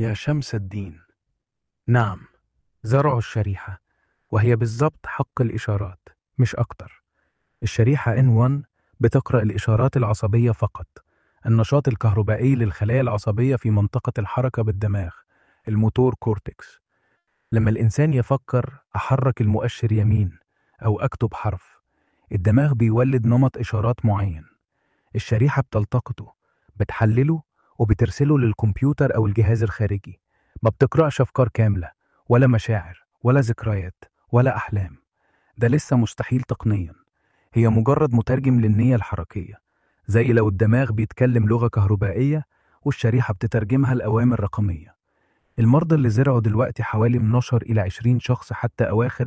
يا شمس الدين نعم زرعوا الشريحة وهي بالضبط حق الإشارات مش أكتر الشريحة N1 بتقرأ الإشارات العصبية فقط النشاط الكهربائي للخلايا العصبية في منطقة الحركة بالدماغ الموتور كورتكس لما الإنسان يفكر أحرك المؤشر يمين أو أكتب حرف الدماغ بيولد نمط إشارات معين الشريحة بتلتقطه بتحلله وبترسله للكمبيوتر أو الجهاز الخارجي ما بتقرأش أفكار كاملة ولا مشاعر ولا ذكريات ولا أحلام ده لسه مستحيل تقنيا هي مجرد مترجم للنية الحركية زي لو الدماغ بيتكلم لغة كهربائية والشريحة بتترجمها لأوامر رقمية المرضى اللي زرعوا دلوقتي حوالي من 10 إلى 20 شخص حتى أواخر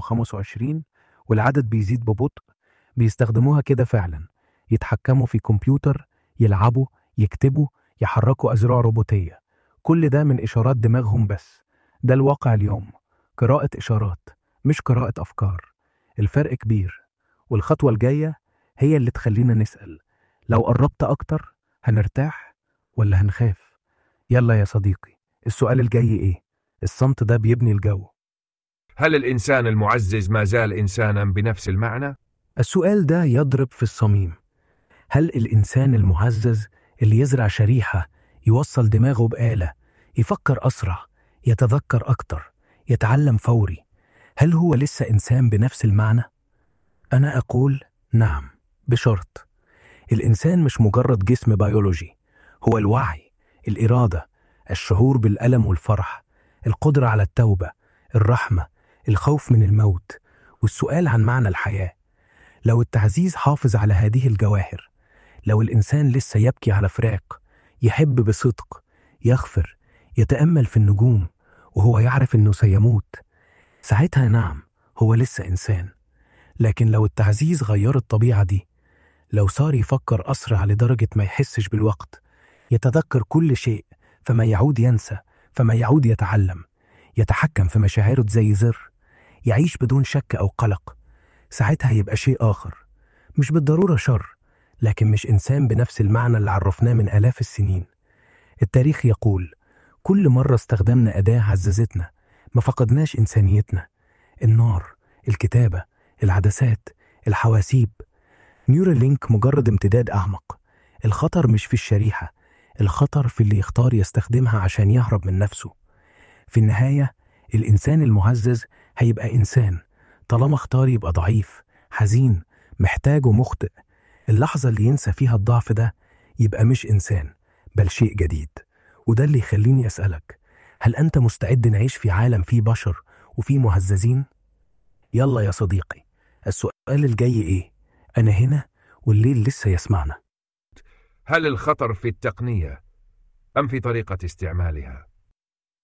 2025 والعدد بيزيد ببطء بيستخدموها كده فعلا يتحكموا في كمبيوتر يلعبوا يكتبوا يحركوا أزرع روبوتية كل ده من إشارات دماغهم بس ده الواقع اليوم قراءة إشارات مش قراءة أفكار الفرق كبير والخطوة الجاية هي اللي تخلينا نسأل لو قربت أكتر هنرتاح ولا هنخاف يلا يا صديقي السؤال الجاي إيه الصمت ده بيبني الجو هل الإنسان المعزز ما زال إنسانا بنفس المعنى؟ السؤال ده يضرب في الصميم هل الإنسان المعزز اللي يزرع شريحة يوصل دماغه بآلة يفكر أسرع يتذكر أكتر يتعلم فوري هل هو لسه إنسان بنفس المعنى؟ أنا أقول نعم بشرط الإنسان مش مجرد جسم بيولوجي هو الوعي الإرادة الشعور بالألم والفرح القدرة على التوبة الرحمة الخوف من الموت والسؤال عن معنى الحياة لو التعزيز حافظ على هذه الجواهر لو الإنسان لسه يبكي على فراق يحب بصدق يغفر يتأمل في النجوم وهو يعرف إنه سيموت ساعتها نعم هو لسه إنسان لكن لو التعزيز غير الطبيعة دي لو صار يفكر أسرع لدرجة ما يحسش بالوقت يتذكر كل شيء فما يعود ينسى فما يعود يتعلم يتحكم في مشاعره زي زر يعيش بدون شك أو قلق ساعتها يبقى شيء آخر مش بالضرورة شر لكن مش إنسان بنفس المعنى اللي عرفناه من آلاف السنين التاريخ يقول كل مرة استخدمنا أداة عززتنا ما فقدناش إنسانيتنا النار الكتابة العدسات الحواسيب نيورالينك مجرد امتداد أعمق الخطر مش في الشريحة الخطر في اللي يختار يستخدمها عشان يهرب من نفسه في النهاية الإنسان المعزز هيبقى إنسان طالما اختار يبقى ضعيف حزين محتاج ومخطئ اللحظة اللي ينسى فيها الضعف ده يبقى مش إنسان بل شيء جديد وده اللي يخليني أسألك هل أنت مستعد نعيش في عالم فيه بشر وفيه مهززين؟ يلا يا صديقي السؤال الجاي إيه؟ أنا هنا والليل لسه يسمعنا هل الخطر في التقنية أم في طريقة استعمالها؟